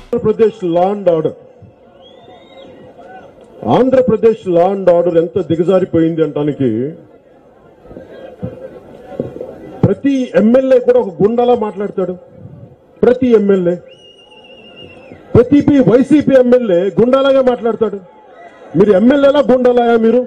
Andhra Pradesh law and order Andhra Pradesh law and order ఎంత దిగజారిపోయింది అంటానికి ప్రతి ఎమ్మెల్యే కూడా ఒక గుండాలా మాట్లాడతాడు ప్రతి ఎమ్మెల్యే ప్రతి వైసీపీ ఎమ్మెల్యే గుండాలాగా మాట్లాడతాడు మీరు ఎమ్మెల్యేలా గుండాలాయా మీరు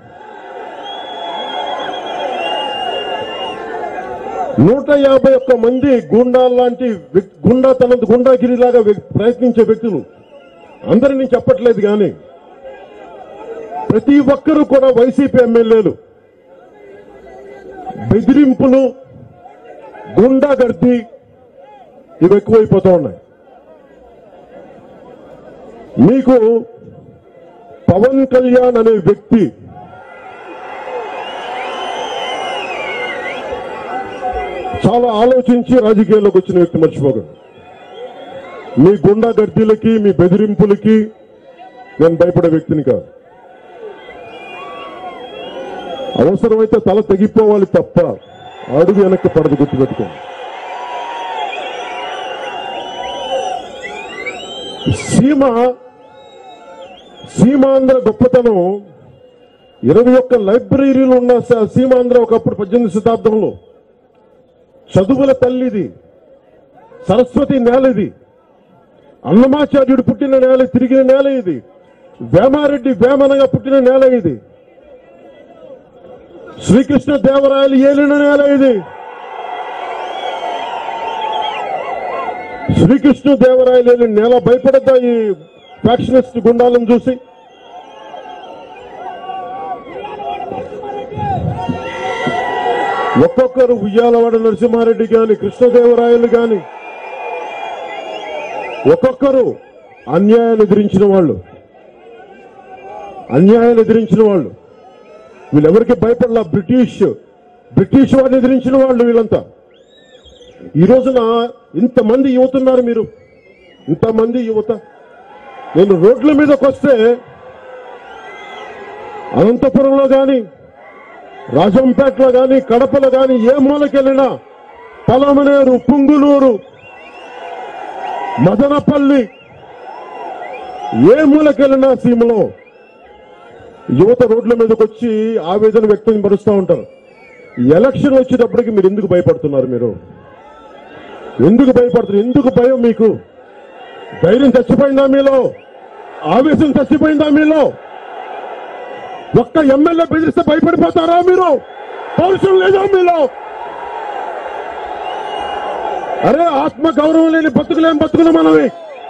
నూట యాభై ఒక్క మంది గుండా లాంటి వ్యక్- గుండా తన గుండాగిరిలాగా వ్యక్- ప్రయత్నించే వ్యక్తులు అందరినీ చెప్పట్లేదు కానీ ప్రతి ఒక్కరూ కూడా వైసీపీ ఎమ్మెల్యేలు బెదిరింపులు గుండాగర్ది ఇవి ఎక్కువైపోతూ ఉన్నాయి మీకు పవన్ కళ్యాణ్ అనే వ్యక్తి చాలా ఆలోచించి రాజకీయాల్లోకి వచ్చిన వ్యక్తి మర్చిపోకండి మీ గుండా గర్దీలకి మీ బెదిరింపులకి నేను భయపడే వ్యక్తిని కాదు అవసరమైతే తల తెగిపోవాలి తప్ప అడుగు వెనక్కి పడదు గుర్తుపెట్టుకోండి సీమ సీమాంధ్ర గొప్పతనం ఇరవై ఒక్క లైబ్రరీలు ఉన్న స- సీమాంధ్ర ఒకప్పుడు పద్దెనిమిది శతాబ్దంలో చదువుల తల్లిది సరస్వతి నేల ఇది అన్నమాచార్యుడు పుట్టిన నేల తిరిగిన నేల ఇది వేమారెడ్డి వేమనగా పుట్టిన నేల ఇది శ్రీకృష్ణ దేవరాయలు ఏలిన నేల ఇది శ్రీకృష్ణ దేవరాయలు ఏలిన నేల భయపడద్దా ఈ ఫ్యాక్షనిస్ట్ గుండాలను చూసి ఒక్కొక్కరు ఉయ్యాలవాడ నరసింహారెడ్డి గాని కృష్ణదేవరాయలు గాని ఒక్కొక్కరు అన్యాయాన్ని ఎదిరించిన వాళ్ళు అన్యాయాన్ని ఎదిరించిన వాళ్ళు వీళ్ళెవరికి భయపడలా బ్రిటిష్ బ్రిటిష్ వారిని ఎదిరించిన వాళ్ళు వీళ్ళంతా ఈ రోజున ఇంతమంది యువత ఉన్నారు మీరు ఇంతమంది యువత నేను రోడ్ల మీదకి వస్తే అనంతపురంలో కానీ రాజంపేటలో కానీ కడపలో కానీ ఏ మూలకెళ్ళినా పలమనేరు పుంగులూరు మదనపల్లి ఏ మూలకెళ్ళినా సీమలో యువత రోడ్ల మీదకి వచ్చి ఆవేదన వ్యక్తం పరుస్తూ ఉంటారు ఈ ఎలక్షన్ వచ్చేటప్పటికి మీరు ఎందుకు భయపడుతున్నారు మీరు ఎందుకు భయపడుతున్నారు ఎందుకు భయం మీకు ధైర్యం చచ్చిపోయిందా మీలో ఆవేశం చచ్చిపోయిందా మీలో ఒక్క ఎమ్మెల్యే బెదిరిస్తే భయపడిపోతారా మీరు పౌరుషం లేదా మీలో అరే ఆత్మ గౌరవం లేని బతుకులేం బతుకులు మనవి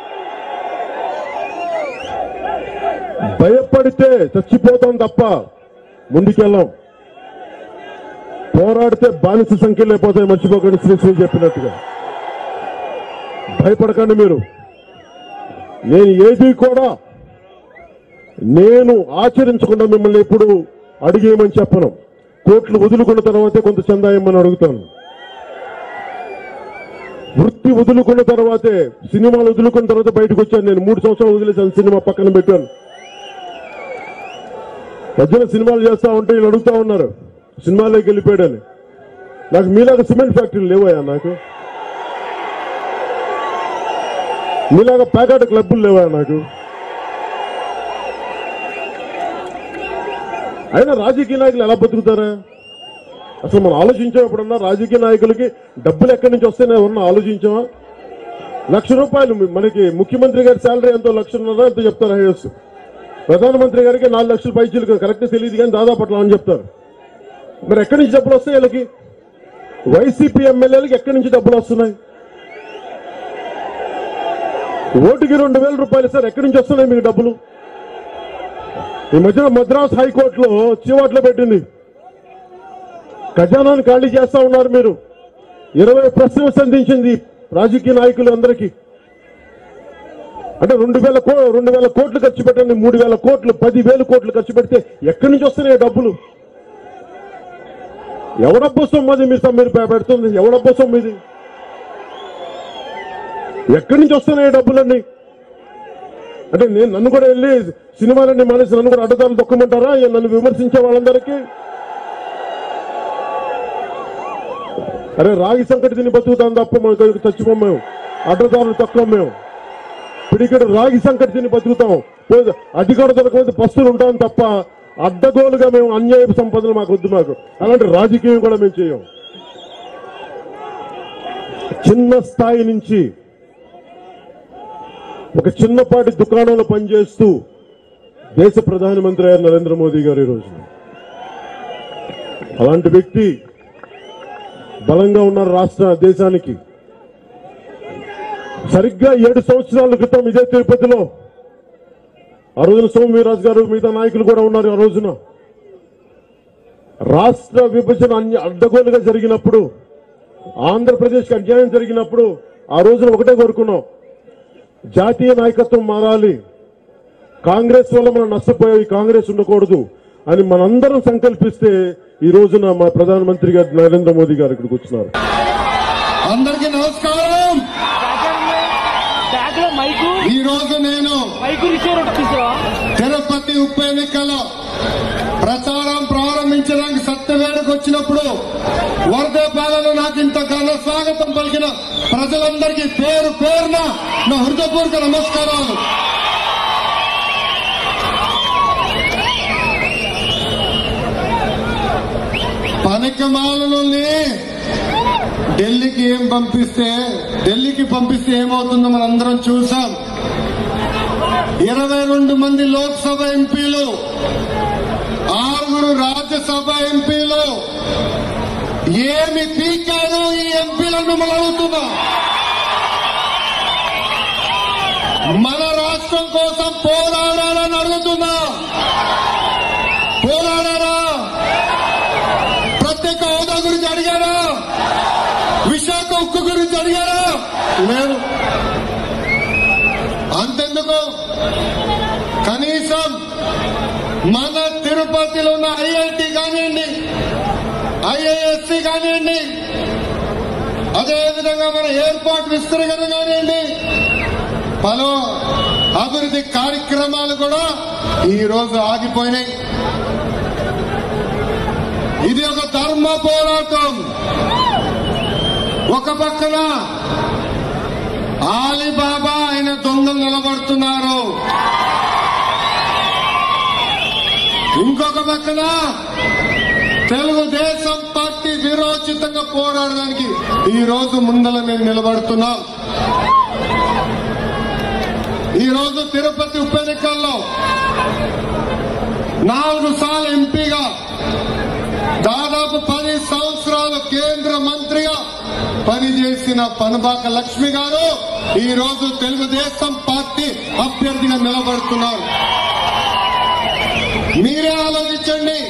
భయపడితే చచ్చిపోతాం తప్ప ముందుకెళ్ళాం పోరాడితే బానిస సంఖ్యలు అయిపోతాయి మర్చిపోకండి శ్రీశ్రీ చెప్పినట్టుగా భయపడకండి మీరు నేను ఏది కూడా నేను ఆచరించకుండా మిమ్మల్ని ఎప్పుడు అడిగేయమని చెప్పను కోట్లు వదులుకున్న తర్వాతే కొంత చందాయమని అడుగుతాను వృత్తి వదులుకున్న తర్వాతే సినిమాలు వదులుకున్న తర్వాత బయటకు వచ్చాను నేను మూడు సంవత్సరాలు వదిలేసాను సినిమా పక్కన పెట్టాను మధ్యన సినిమాలు చేస్తా ఉంటే వీళ్ళు అడుగుతా ఉన్నారు సినిమాలోకి వెళ్ళిపోయాడని నాకు మీలాగా సిమెంట్ ఫ్యాక్టరీలు లేవయా నాకు మీలాగా ప్యాకెట్ క్లబ్బులు లేవా నాకు అయినా రాజకీయ నాయకులు ఎలా బతుకుతారా అసలు మనం ఆలోచించాం ఎప్పుడన్నా రాజకీయ నాయకులకి డబ్బులు ఎక్కడి నుంచి వస్తాయని ఎవరన్నా ఆలోచించామా లక్ష రూపాయలు మనకి ముఖ్యమంత్రి గారి శాలరీ ఎంతో లక్షన్నర ఎంతో చెప్తారు హైయెస్ ప్రధానమంత్రి గారికి నాలుగు లక్షల పైచీలు కరెక్ట్ తెలియదు కానీ దాదాపు అట్లా అని చెప్తారు మరి ఎక్కడి నుంచి డబ్బులు వస్తాయి వీళ్ళకి వైసీపీ ఎమ్మెల్యేలకి ఎక్కడి నుంచి డబ్బులు వస్తున్నాయి ఓటుకి రెండు వేల రూపాయలు సార్ ఎక్కడి నుంచి వస్తున్నాయి మీకు డబ్బులు ఈ మధ్యన మద్రాస్ హైకోర్టులో చీవాట్లో పెట్టింది ఖజానాన్ని ఖాళీ చేస్తా ఉన్నారు మీరు ఇరవై ప్రశ్నలు సంధించింది రాజకీయ నాయకులు అందరికీ అంటే రెండు వేల కో రెండు వేల కోట్లు ఖర్చు పెట్టండి మూడు వేల కోట్లు పది వేల కోట్లు ఖర్చు పెడితే ఎక్కడి నుంచి వస్తున్నాయి డబ్బులు ఎవడబ్బు సొమ్మది మీరు మీరు పె- పెడుతుంది ఎవడబ్బు సొమ్మిది ఎక్కడి నుంచి వస్తున్నాయి డబ్బులన్నీ అంటే నేను నన్ను కూడా వెళ్ళి సినిమాలన్నీ మానేసి నన్ను కూడా అడ్డదారులు దొక్కమంటారా ఏ నన్ను విమర్శించే వాళ్ళందరికీ అరే రాగి సంకటి తిని బతుకుతాం తప్ప మనకు చచ్చిపోం మేము అడ్డదారులు తక్కువ మేము పిడికడ రాగి సంకటి తిని బతుకుతాం పోతే అధికార దొరకపోతే పస్తులు ఉంటాం తప్ప అడ్డగోలుగా మేము అన్యాయపు సంపదలు మాకు వద్దు మాకు అలాంటి రాజకీయం కూడా మేము చేయం చిన్న స్థాయి నుంచి ఒక చిన్నపాటి దుకాణంలో పనిచేస్తూ దేశ ప్రధానమంత్రి అయ్యారు నరేంద్ర మోదీ గారు ఈరోజు అలాంటి వ్యక్తి బలంగా ఉన్నారు రాష్ట్ర దేశానికి సరిగ్గా ఏడు సంవత్సరాల క్రితం ఇదే తిరుపతిలో ఆ రోజున సోమవీరాజు గారు మిగతా నాయకులు కూడా ఉన్నారు ఆ రోజున రాష్ట్ర విభజన అన్య అడ్డగోలుగా జరిగినప్పుడు ఆంధ్రప్రదేశ్కి అన్యాయం జరిగినప్పుడు ఆ రోజున ఒకటే కోరుకున్నాం జాతీయ నాయకత్వం మారాలి కాంగ్రెస్ వల్ల మనం నష్టపోయాయి కాంగ్రెస్ ఉండకూడదు అని మనందరం సంకల్పిస్తే ఈ రోజున మా ప్రధానమంత్రి గారు నరేంద్ర మోదీ గారు ఇక్కడికి వచ్చినారు అందరికీ నమస్కారం బ్యాగ్ లో మైకు ఈ రోజు నేను మైకు రిసీవర్ ఒకటి తీసుకురా తిరుపతి ఉప ఎన్నికల్లో ప్రచారం ప్రారంభించడానికి సత్యవేడకు వచ్చినప్పుడు వరదపాలలో నాకు ఇంత ఘన స్వాగతం పలికిన ప్రజలందరికీ పేరు పేరున నా హృదయపూర్వక నమస్కారాలు పనికమాలని ఢిల్లీకి ఏం పంపిస్తే ఢిల్లీకి పంపిస్తే ఏమవుతుందో మనందరం చూసాం ఇరవై రెండు మంది లోక్సభ ఎంపీలు ఆరుగురు రాజ్యసభ ఎంపీలు ఏమి పీకారు ఈ ఎంపీలను మిమ్మల్ని అడుగుతున్నా మన రాష్ట్రం కోసం పోరాడాలని అడుగుతున్నా పోరాడారా ప్రత్యేక హోదా గురించి అడిగారా విశాఖ ఉక్కు గురించి అడిగారా లేదు అంతెందుకు కనీసం మన తిరుపతిలో ఉన్న ఐఐటి కానివ్వండి ఐఐఎస్సి కానివ్వండి అదేవిధంగా మన ఎయిర్పోర్ట్ విస్తరణ కానివ్వండి పలు అభివృద్ధి కార్యక్రమాలు కూడా ఈ రోజు ఆగిపోయినాయి ఇది ఒక ధర్మ పోరాటం ఒక పక్కన ఆలీబాబా ఆయన దొంగలు నిలబడుతున్నారు ఇంకొక పక్కన తెలుగుదేశం పార్టీ విరోచితంగా పోరాడడానికి ఈ రోజు ముందల మేము నిలబడుతున్నాం ఈ రోజు తిరుపతి ఉప ఎన్నికల్లో నాలుగు సార్లు ఎంపీగా దాదాపు పది సంవత్సరాలు కేంద్ర మంత్రిగా పనిచేసిన పనుబాక లక్ష్మి గారు ఈ రోజు తెలుగుదేశం పార్టీ అభ్యర్థిగా నిలబడుతున్నారు మీరే ఆలోచించండి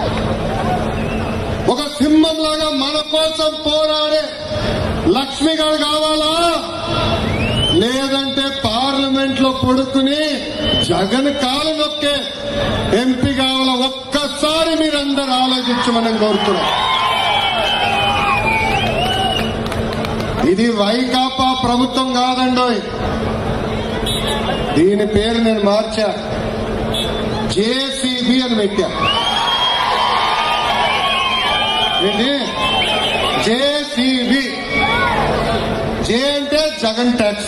ఒక సింహం లాగా మన కోసం పోరాడే లక్ష్మి గారు కావాలా లేదంటే పార్లమెంట్ లో పడుకుని జగన్ కాలు నొక్కే ఎంపీ కావాలా ఒక్కసారి మీరందరూ ఆలోచించమని కోరుతున్నాం ఇది వైకాపా ప్రభుత్వం కాదండోయ్ దీని పేరు నేను మార్చా జేసీబీ అని పెట్టా ఏంటి జేసీబీ జే అంటే జగన్ ట్యాక్స్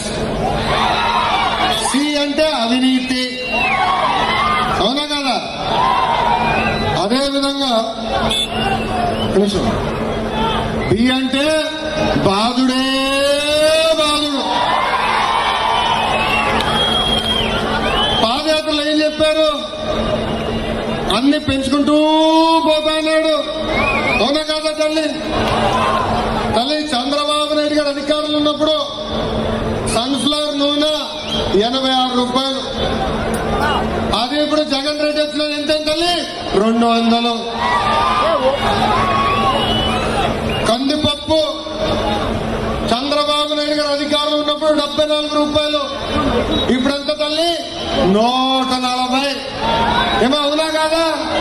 సి అంటే అవినీతి అవునా కదా అదే విధంగా నిమిషం బి అంటే బాధుడే బాధుడు పాదయాత్రలు ఏం చెప్పారు అన్ని పెంచుకుంటూ పోతాన్నాడు అవునా కదా తల్లి తల్లి చంద్రబాబు నాయుడు గారు అధికారులు ఉన్నప్పుడు సన్ఫ్లవర్ నూనె ఎనభై ఆరు రూపాయలు అది ఇప్పుడు జగన్ రెడ్డి వచ్చిన ఎంత తల్లి రెండు వందలు కందిపప్పు చంద్రబాబు నాయుడు గారు అధికారులు ఉన్నప్పుడు డెబ్బై నాలుగు రూపాయలు ఇప్పుడు ఎంత తల్లి నూట నలభై ఏమో అవునా కాదా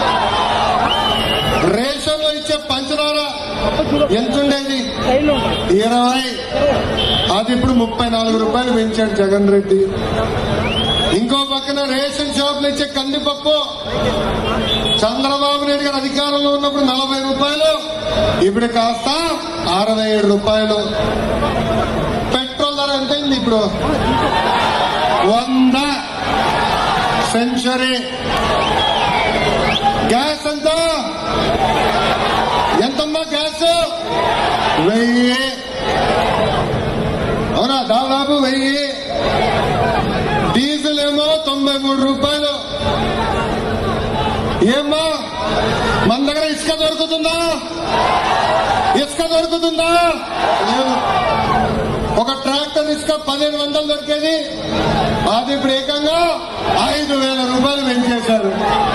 రేషన్ లో ఇచ్చే పంచదార ఎంత ఉండేది సైడ్ లో ఉంటాయి ఇరవై అది ఇప్పుడు ముప్పై నాలుగు రూపాయలు పెంచాడు జగన్ రెడ్డి ఇంకో పక్కన రేషన్ షాపులు ఇచ్చే కందిపప్పు చంద్రబాబు నాయుడు గారు అధికారంలో ఉన్నప్పుడు నలభై రూపాయలు ఇప్పుడు కాస్త అరవై ఏడు రూపాయలు పెట్రోల్ ధర ఎంతైంది ఇప్పుడు వంద సెంచరీ గ్యాస్ ఎంత ఎంతమ్మా గ్యాస్ వెయ్యి అవునా దాదాపు వెయ్యి డీజిల్ ఏమో తొంభై మూడు రూపాయలు ఏమ్మా మన దగ్గర ఇసుక దొరుకుతుందా ఇసుక దొరుకుతుందా లేదు ఒక ట్రాక్టర్ ఇసుక పదిహేను వందలు దొరికేది అది ఇప్పుడు ఏకంగా ఐదు వేల రూపాయలు పెంచేశారు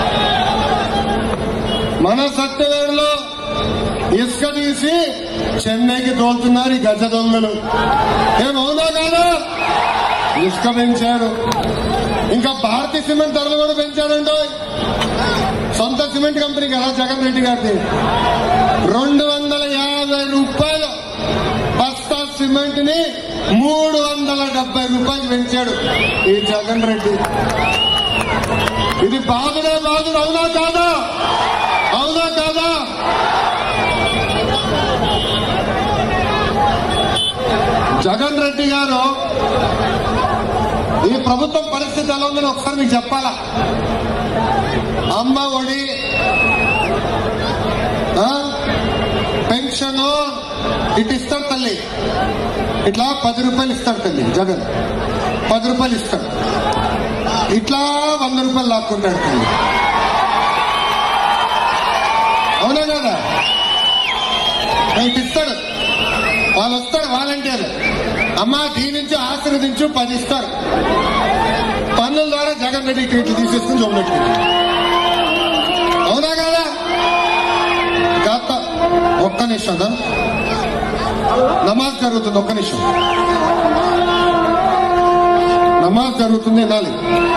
మన సత్యవేడులో ఇసుక తీసి చెన్నైకి తోలుతున్నారు ఈ గజ దొంగలు ఏమవునా కాదా ఇసుక పెంచారు ఇంకా భారతీయ సిమెంట్ ధరలు కూడా పెంచారండి సొంత సిమెంట్ కంపెనీ కదా జగన్ రెడ్డి గారిది రెండు వందల యాభై రూపాయలు బస్తా సిమెంట్ ని మూడు వందల డెబ్బై రూపాయలు పెంచాడు ఈ జగన్ రెడ్డి ఇది బాధనే బాధలు అవునా కాదా అవునా కాదా జగన్ రెడ్డి గారు ఈ ప్రభుత్వం పరిస్థితి ఎలా ఉందని ఒకసారి మీకు చెప్పాలా అమ్మ ఒడి ఆ, పెన్షన్ ఇటు ఇస్తాడు తల్లి ఇట్లా పది రూపాయలు ఇస్తాడు తల్లి జగన్ పది రూపాయలు ఇస్తాడు ఇట్లా వంద రూపాయలు లాక్కుంటాడు తల్లి అవునా కదా ఇటు ఇస్తాడు వాళ్ళు వస్తాడు వాలంటీర్ అమ్మా దీని నుంచి ఆశీర్వదించు పది ఇస్తారు పన్నుల ద్వారా జగన్ రెడ్డి ఇటు ఇట్లు తీసేసుకుని చూపెట్టుకుంటాడు అవునా కదా గత ఒక్క నిమిషం దా. నమాజ్ జరుగుతుంది ఒక్క నిమిషం నమాజ్ జరుగుతుంది వినాలి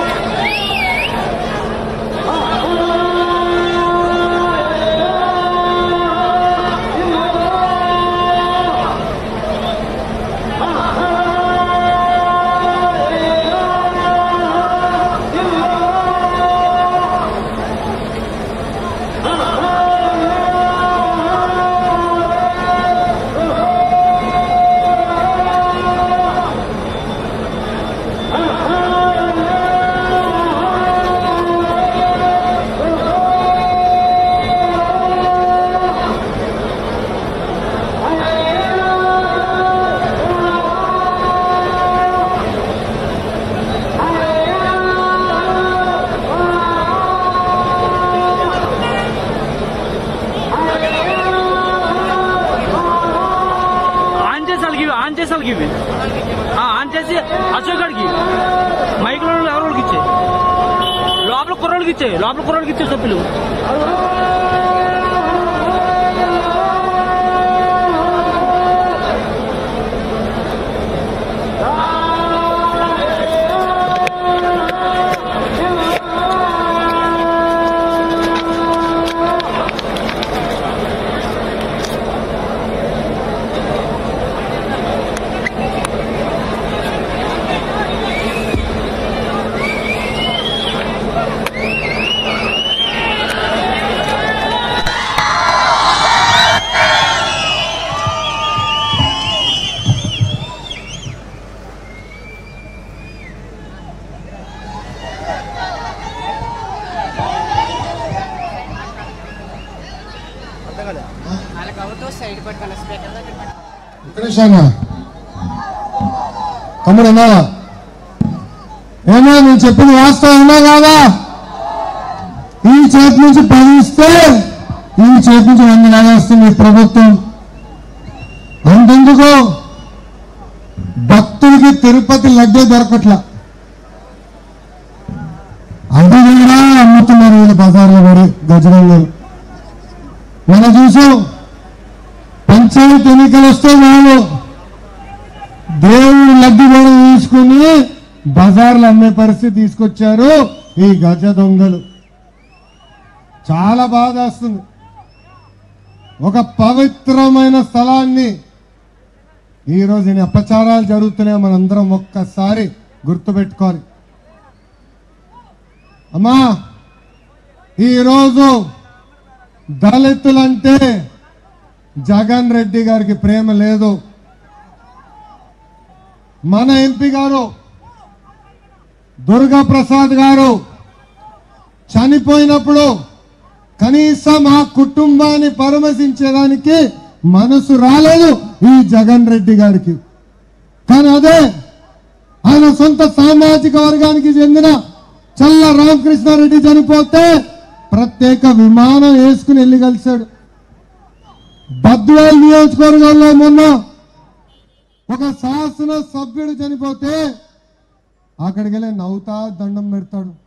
ఆన్ చేసి వాళ్ళకి ఇవి ఆన్ చేసి వాళ్ళకి ఇవి ఆ, ఆన్ చేసి అశోక్ గడికి మైక్ లో ఎవరికి ఇచ్చే లోపల కుర్రోళ్ళకి ఇచ్చే లోపల కుర్రోళ్ళకి ఇచ్చే సభ్యులు వాళ్ళకి అవుతూ సైడ్ పట్టుకోవాలి స్పీకర్ దగ్గర పట్టుకోవాలి. కృష్ణ తమ్ముడు ఉన్నావా ఏమో నేను చెప్పింది వాస్తవం ఉన్నా కాదా ఈ చేతి నుంచి పది ఇస్తే ఈ చేతి నుంచి వంద నాగేస్తుంది ఈ ప్రభుత్వం అంతెందుకు భక్తులకి తిరుపతి లడ్డే దొరకట్లా అది కూడా అమ్ముతున్నారు వీళ్ళు బజార్లో పడి గజరంగలు మనం చూసాం పంచాయతీ ఎన్నికలు వస్తే వాళ్ళు దేవుడు లడ్డు కూడా తీసుకుని బజార్లు అమ్మే పరిస్థితి తీసుకొచ్చారు ఈ గజ దొంగలు చాలా బాధ వస్తుంది ఒక పవిత్రమైన స్థలాన్ని ఈరోజు ఈ అపచారాలు జరుగుతున్నాయి మనందరం ఒక్కసారి గుర్తుపెట్టుకోవాలి అమ్మా ఈరోజు దళితులంటే జగన్ రెడ్డి గారికి ప్రేమ లేదు మన ఎంపీ గారు దుర్గా ప్రసాద్ గారు చనిపోయినప్పుడు కనీసం ఆ కుటుంబాన్ని పరామర్శించడానికి మనసు రాలేదు ఈ జగన్ రెడ్డి గారికి కానీ అదే ఆయన సొంత సామాజిక వర్గానికి చెందిన చల్ల రామకృష్ణారెడ్డి చనిపోతే ప్రత్యేక విమానం వేసుకుని వెళ్ళి కలిశాడు బద్వేల్ నియోజకవర్గంలో మొన్న ఒక శాసన సభ్యుడు చనిపోతే అక్కడికి వెళ్ళి నవ్వుతా దండం పెడతాడు